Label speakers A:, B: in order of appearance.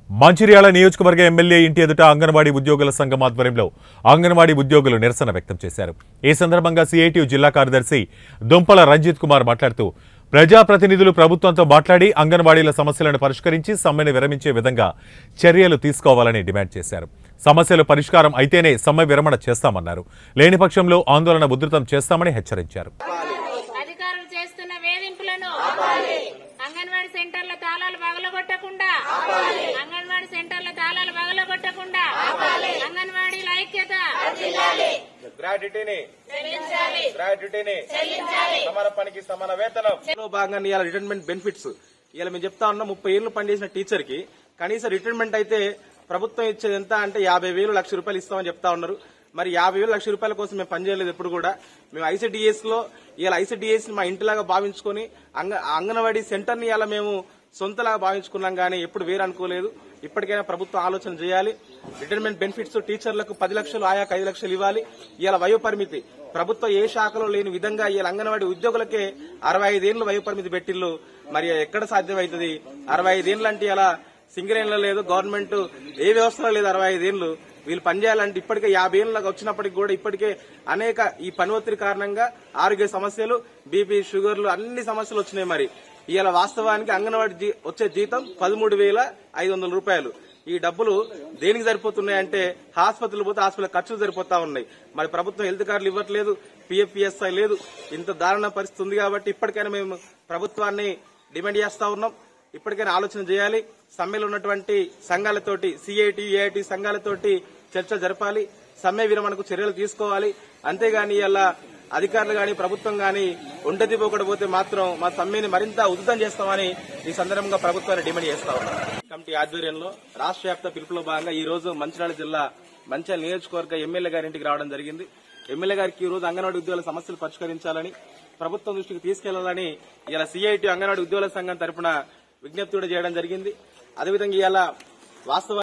A: మంచిర్యాల నియోజకవర్గ ఎమ్మెల్యే ఇంటి ఎదుట అంగన్వాడీ ఉద్యోగుల సంఘం ఆధ్వర్యంలో అంగన్వాడీ ఉద్యోగులు నిరసన వ్యక్తం చేశారు ఈ సందర్భంగా సిఐటియు జిల్లా కార్యదర్శి దుంపల రంజిత్ కుమార్ మాట్లాడుతూ ప్రజాప్రతినిధులు ప్రభుత్వంతో మాట్లాడి అంగన్వాడీల సమస్యలను పరిష్కరించి సమ్మెను విరమించే విధంగా చర్యలు తీసుకోవాలని డిమాండ్ చేశారు సమస్యలు పరిష్కారం అయితేనే సమ్మె విరమణ చేస్తామన్నారు లేని పక్షంలో ఆందోళన ఉధృతం చేస్తామని హెచ్చరించారు
B: అధికారులు చేస్తున్న వేధింపులను అంగన్వాడీ సెంటర్ల తాళాలు పగలగొట్టకుండా అంగన్వాడీ సెంటర్ల తాళాలు పగలగొట్టకుండా అంగన్వాడీల ఐక్యత
C: గ్రాడ్యుటీని
B: చెల్లించాలి
C: గ్రాడ్యుటీని సమాన పనికి సమాన వేతనం లో భాగంగా ఇవాళ రిటైర్మెంట్ బెనిఫిట్స్ ఇలా మేము చెప్తా ఉన్నాం ముప్పై ఏళ్ళు పనిచేసిన టీచర్ కి కనీసం రిటైర్మెంట్ అయితే ప్రభుత్వం ఇచ్చేది ఎంత అంటే యాభై వేలు లక్ష రూపాయలు ఇస్తామని చెప్తా ఉన్నారు మరి యాభై వేలు లక్ష రూపాయల కోసం మేము పనిచేయలేదు ఎప్పుడు కూడా మేము ఐసీడీఎస్ లో ఇలా ఐసీడీఎస్ మా ఇంటిలాగా భావించుకొని అంగ అంగన్వాడీ సెంటర్ ని ఇలా మేము సొంతలాగా భావించుకున్నాం కానీ ఎప్పుడు వేరు అనుకోలేదు ఇప్పటికైనా ప్రభుత్వం ఆలోచన చేయాలి రిటైర్మెంట్ బెనిఫిట్స్ టీచర్లకు పది లక్షలు ఆయాకు ఐదు లక్షలు ఇవ్వాలి ఇవాళ వయో పరిమితి ప్రభుత్వం ఏ శాఖలో లేని విధంగా ఇవాళ అంగన్వాడీ ఉద్యోగులకే అరవై ఐదేళ్లు వయో పరిమితి పెట్టిల్లు మరి ఎక్కడ సాధ్యమవుతుంది అరవై ఐదేళ్లు అంటే ఇలా సింగరేణిలో లేదు గవర్నమెంట్ ఏ వ్యవస్థలో లేదు అరవై ఐదేళ్లు వీళ్ళు పనిచేయాలంటే ఇప్పటికే యాభై ఏళ్ళకి వచ్చినప్పటికి కూడా ఇప్పటికే అనేక ఈ పని ఒత్తిడి కారణంగా ఆరోగ్య సమస్యలు బీపీ షుగర్లు అన్ని సమస్యలు వచ్చినాయి మరి ఇవాళ వాస్తవానికి అంగన్వాడీ జీ- వచ్చే జీతం పదమూడు వేల ఐదు వందల రూపాయలు ఈ డబ్బులు దేనికి సరిపోతున్నాయంటే హాస్పిటల్ పోతే హాస్పిటల్ ఖర్చులు సరిపోతా ఉన్నాయి మరి ప్రభుత్వం హెల్త్ కార్డులు ఇవ్వట్లేదు పిఎఫ్పిఎస్ఐ లేదు ఇంత దారుణ పరిస్థితి ఉంది కాబట్టి ఇప్పటికైనా మేము ప్రభుత్వాన్ని డిమాండ్ చేస్తా ఉన్నాం ఇప్పటికైనా ఆలోచన చేయాలి సమ్మెలో ఉన్నటువంటి సంఘాలతోటి సిఐటి ఏఐటి సంఘాలతోటి చర్చ జరపాలి సమ్మె విరమణకు చర్యలు తీసుకోవాలి అంతేగాని ఇలా అధికారులు గాని ప్రభుత్వం గాని ఒంటది పోతే మాత్రం మా సమ్మెని మరింత ఉధృతం చేస్తామని ఈ సందర్భంగా ప్రభుత్వాన్ని డిమాండ్ చేస్తా ఉన్నాం కమిటీ ఆధ్వర్యంలో రాష్ట్ర వ్యాప్త పిలుపులో భాగంగా ఈ రోజు మంచిర్యాల జిల్లా మంచిర్యాల నియోజకవర్గ ఎమ్మెల్యే గారి ఇంటికి రావడం జరిగింది ఎమ్మెల్యే గారికి ఈ రోజు అంగన్వాడీ ఉద్యోగుల సమస్యలు పరిష్కరించాలని ప్రభుత్వం దృష్టికి తీసుకెళ్లాలని ఇలా సిఐటి అంగన్వాడీ ఉద్యోగుల సంఘం తరపున విజ్ఞప్తి కూడా చేయడం జరిగింది అదేవిధంగా ఇలా వాస్తవ